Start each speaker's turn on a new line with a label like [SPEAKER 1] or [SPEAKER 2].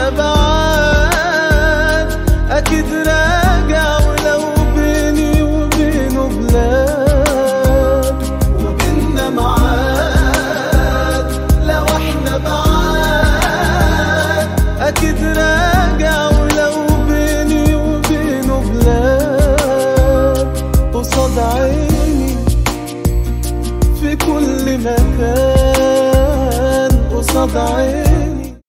[SPEAKER 1] احنا بعاد اكيد راجع ولو بيني وبينه بلاد وبيننا معاد لو احنا بعاد اكيد راجع ولو بيني وبينه بلاد قصاد عيني في كل مكان قصاد عيني